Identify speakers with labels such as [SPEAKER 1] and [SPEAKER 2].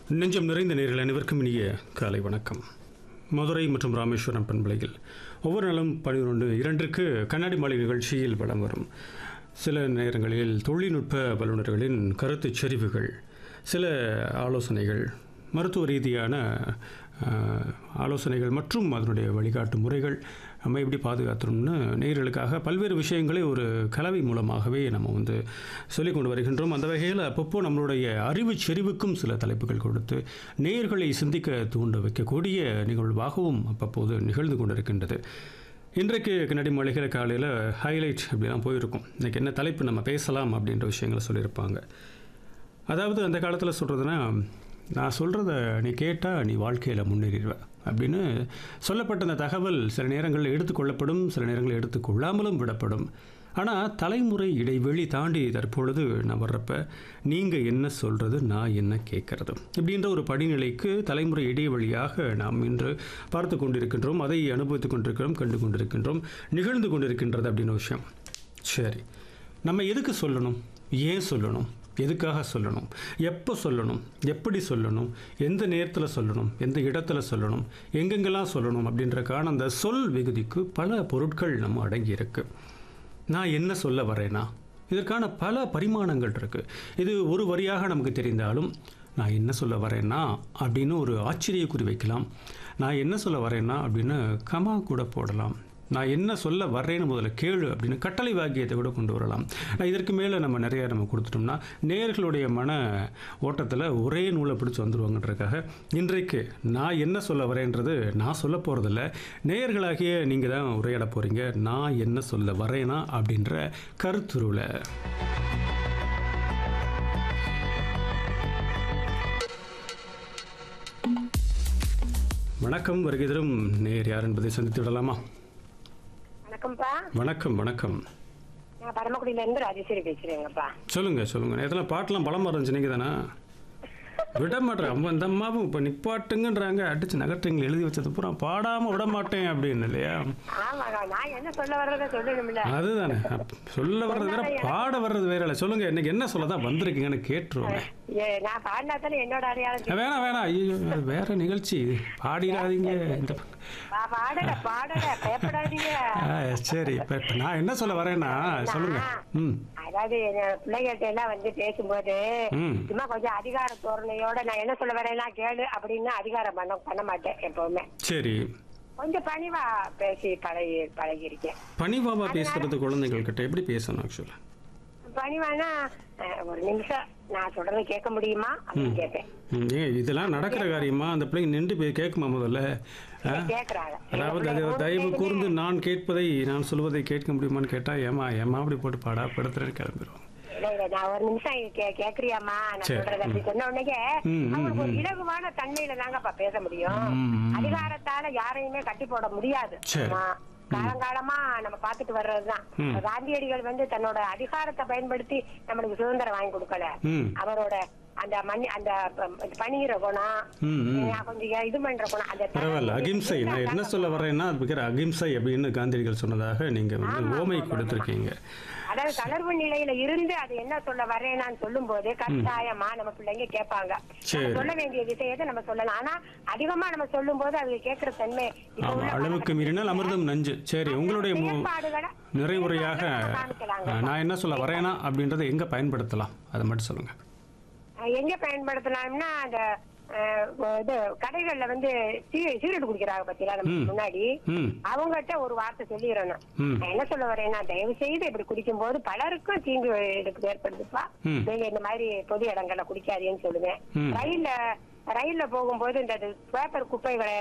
[SPEAKER 1] நெஞ்சம் நிறைந்த நேரில் அனைவருக்கும் இனிய காலை வணக்கம் மதுரை மற்றும் ராமேஸ்வரம் பண்பலையில் ஒவ்வொரு நாளும் பனிரெண்டு இரண்டிற்கு கண்ணாடி மாலை நிகழ்ச்சியில் வலம் வரும் சில நேரங்களில் தொழில்நுட்ப வல்லுநர்களின் கருத்துச் செறிவுகள் சில ஆலோசனைகள் மருத்துவ ரீதியான அஹ், ஆலோசனைகள் மற்றும் அதனுடைய வழிகாட்டு முறைகள் நம்ம எப்படி பாதுகாத்துறோம்னு நேயர்களுக்காக பல்வேறு விஷயங்களை ஒரு கலவை மூலமாகவே நம்ம வந்து சொல்லிக் கொண்டு வருகின்றோம் அந்த வகையில் அப்பப்போ நம்மளுடைய அறிவு செறிவுக்கும் சில தலைப்புகள் கொடுத்து நேயர்களை சிந்திக்க தூண்ட வைக்கக்கூடிய நிகழ்வாகவும் அப்பப்போது நிகழ்ந்து கொண்டிருக்கின்றது இன்றைக்கு கண்ணாடி மளிகையில் காலையில் ஹைலைட் அப்படிலாம் போயிருக்கும் இன்றைக்கி என்ன தலைப்பு நம்ம பேசலாம் அப்படின்ற விஷயங்களை சொல்லியிருப்பாங்க அதாவது அந்த காலத்தில் சொல்கிறதுனா நான் சொல்கிறத நீ கேட்டால் நீ வாழ்க்கையில் முன்னேறிடுவ அப்படின்னு சொல்லப்பட்ட அந்த தகவல் சில நேரங்களில் எடுத்துக்கொள்ளப்படும் சில நேரங்களில் எடுத்துக்கொள்ளாமலும் விடப்படும் ஆனால் தலைமுறை இடைவெளி தாண்டி தற்பொழுது நான் வர்றப்ப நீங்கள் என்ன சொல்கிறது நான் என்ன கேட்கறது இப்படின்ற ஒரு படிநிலைக்கு தலைமுறை இடைவெளியாக நாம் இன்று பார்த்து கொண்டிருக்கின்றோம் அதை அனுபவித்துக் கொண்டிருக்கிறோம் கண்டு கொண்டிருக்கின்றோம் நிகழ்ந்து கொண்டிருக்கின்றது அப்படின்னு விஷயம் சரி நம்ம எதுக்கு சொல்லணும் ஏன் சொல்லணும் எதுக்காக சொல்லணும் எப்போ சொல்லணும் எப்படி சொல்லணும் எந்த நேரத்தில் சொல்லணும் எந்த இடத்துல சொல்லணும் எங்கெங்கெல்லாம் சொல்லணும் அப்படின்றக்கான அந்த சொல் விகுதிக்கு பல பொருட்கள் நம்ம அடங்கி இருக்கு நான் என்ன சொல்ல வரேனா இதற்கான பல பரிமாணங்கள் இருக்கு இது ஒரு வரியாக நமக்கு தெரிந்தாலும் நான் என்ன சொல்ல வரேன்னா அப்படின்னு ஒரு ஆச்சரியக்குறி வைக்கலாம் நான் என்ன சொல்ல வரேன்னா அப்படின்னு கமா கூட போடலாம் நான் என்ன சொல்ல வர்றேன்னு முதல்ல கேளு அப்படின்னு கட்டளை வாக்கியத்தை கூட கொண்டு வரலாம் நான் இதற்கு மேலே நம்ம நிறைய நம்ம கொடுத்துட்டோம்னா நேர்களுடைய மன ஓட்டத்தில் ஒரே நூலை பிடிச்சி வந்துருவாங்கன்றதுக்காக இன்றைக்கு நான் என்ன சொல்ல வரேன்றது நான் சொல்ல போகிறதில்ல நேயர்களாகிய நீங்கள் தான் உரையாட போகிறீங்க நான் என்ன சொல்ல வரேனா அப்படின்ற கருத்துருவில் வணக்கம் வருகை தரும் நேர் யார் என்பதை சந்தித்து விடலாமா
[SPEAKER 2] வணக்கம்ப்பா
[SPEAKER 1] வணக்கம் வணக்கம்
[SPEAKER 2] நான் பரமக்குடியில இருந்து ராஜேஸ்வரி பேசுறேங்கப்பா
[SPEAKER 1] சொல்லுங்க சொல்லுங்க நேரத்தில் பாட்டெல்லாம் பலமாக இருந்துச்சு நீங்கள் தானே விட மாட்டேன் அம்மா இந்த அம்மாவும் இப்போ நிப்பாட்டுங்கன்றாங்க அடிச்சு நகர்ட்டுங்க எழுதி வச்சது பூரா பாடாமல் விட மாட்டேன் அப்படின்னு இல்லையா
[SPEAKER 2] ஆமாங்க நான் என்ன சொல்ல வர்றத சொல்லணும்ல
[SPEAKER 1] அதுதானே அப்ப சொல்ல வர்றது வேற பாட வர்றது வேற இல்லை சொல்லுங்க இன்னைக்கு என்ன சொல்ல தான் வந்திருக்கீங்கன்னு கேட்டுருவோங்க
[SPEAKER 2] ஏ, நான் பாடினா தானே என்னோட அடையாளம் தெரியும்.
[SPEAKER 1] வேணாம் வேணாம் ஐயோ அது வேற நிகழ்ச்சி இது பாடிடாதீங்க இந்த
[SPEAKER 2] பா- பாடல பாடல பயப்படாதீங்க
[SPEAKER 1] ஆ, சரி இப்போ இப்போ நான் என்ன சொல்ல வரேன்னா சொல்லுங்க ம்
[SPEAKER 2] அதாவது என் பிள்ளைகள்ட்ட எல்லாம் வந்து பேசும்போது
[SPEAKER 1] ம்
[SPEAKER 2] சும்மா கொஞ்சம் அதிகார தோரணையோட நான் என்ன சொல்ல வரேன்னா கேளு அப்படின்னு அதிகாரம் பண்ண பண்ண மாட்டேன் எப்பவுமே
[SPEAKER 1] சரி
[SPEAKER 2] கொஞ்சம் பணிவா பேசி பழகி பழகிருக்கேன்
[SPEAKER 1] பணிவாவா பேசுறது குழந்தைகள்கிட்ட எப்படி பேசணும் ஆக்சுவலாக
[SPEAKER 2] பணிவானா அஹ், ஒரு நிமிஷம் நான் சொல்றதை கேட்க முடியுமா அப்படின்னு கேட்பேன்
[SPEAKER 1] ம், ஏன் இதெல்லாம் நடக்கிற காரியமா அந்த பிள்ளைங்க நின்று போய் கேட்குமா முதல்ல ஆ?
[SPEAKER 2] கேக்குறாங்க
[SPEAKER 1] அதாவது அது தயவு கூர்ந்து நான் கேட்பதை நான் சொல்வதை கேட்க முடியுமான்னு கேட்டா ஏமா ஏமா அப்படி போட்டு பாடா படுத்துறேன்னு கிளம்பிடுவோம்
[SPEAKER 2] இல்ல, இல்ல, நான் ஒரு நிமிஷம் கே- கேக்குறியாம்மா நான்
[SPEAKER 1] சரி,
[SPEAKER 2] சொல்றது அப்படி சொன்ன உடனே
[SPEAKER 1] ம், ம்,
[SPEAKER 2] அவங்களுக்கு ஒரு இலகுவான தன்மையில தாங்கப்பா பேச முடியும்
[SPEAKER 1] ம், ம்.
[SPEAKER 2] அதிகாரத்தால யாரையுமே கட்டி போட முடியாது
[SPEAKER 1] சரி.
[SPEAKER 2] ஆமா. காலங்காலமா நம்ம பார்த்துட்டு வர்றதுதான்
[SPEAKER 1] ம்.
[SPEAKER 2] காந்தியடிகள் வந்து தன்னோட அதிகாரத்தை பயன்படுத்தி நம்மளுக்கு சுதந்திரம் வாங்கி கொடுக்கல
[SPEAKER 1] ம்
[SPEAKER 2] அவரோட அந்த மணி அந்த ப- பணிகிற குணம்
[SPEAKER 1] ம் ம்
[SPEAKER 2] நான் கொஞ்சம் இது பண்ற குணம் அந்த
[SPEAKER 1] பரவாயில்ல அகிம்சை நான் என்ன சொல்ல வரேன்னா அது பேர் அகிம்சை அப்படின்னு காந்தியடிகள் சொன்னதாக நீங்க வந்து ஓமை கொடுத்துருக்கீங்க
[SPEAKER 2] அதாவது தளர்வு நிலையில இருந்து அது என்ன சொல்ல வரேனான்னு சொல்லும் போது கட்டாயமா நம்ம பிள்ளைங்க கேட்பாங்க
[SPEAKER 1] சரி.
[SPEAKER 2] நம்ம சொல்ல வேண்டிய விஷயத்தை நம்ம சொல்லலாம் ஆனா அதிகமா நம்ம சொல்லும் போது அது கேட்கிற தன்மை இப்ப
[SPEAKER 1] ஆமா
[SPEAKER 2] உள்ள
[SPEAKER 1] அளவுக்கு மீறினால் அமிர்தம் நஞ்சு சரி உங்களுடைய மு-
[SPEAKER 2] செயல்பாடுகளை
[SPEAKER 1] நிறைவுரையாக
[SPEAKER 2] செயல்பாடுகளை காமிக்கலாங்க.
[SPEAKER 1] ஆ, நான் என்ன சொல்ல வரேனா அப்படின்றத எங்க பயன்படுத்தலாம் அதை மட்டும் சொல்லுங்க
[SPEAKER 2] அஹ் எங்க பயன்படுத்தலாம்னா அந்த அஹ், இது கடைகள்ல வந்து சீ- சீரட் குடிக்கிறாங்க பத்தியா நம்ம
[SPEAKER 1] ம்.
[SPEAKER 2] முன்னாடி
[SPEAKER 1] ம்
[SPEAKER 2] அவங்ககிட்ட ஒரு வார்த்தை சொல்லிடணும்
[SPEAKER 1] ம்
[SPEAKER 2] நான் என்ன சொல்ல வரேன்னா தயவு செய்து இப்படி குடிக்கும் போது பலருக்கும் தீங்கு இதுக்கு ஏற்படுதுப்பா
[SPEAKER 1] ம்.
[SPEAKER 2] நீங்க இந்த மாதிரி பொது இடங்கள்ல குடிக்காதீங்கன்னு சொல்லுவேன்
[SPEAKER 1] ம்.
[SPEAKER 2] ரயில்ல ரயில்ல போகும்போது இந்த பேப்பர் குப்பைகளை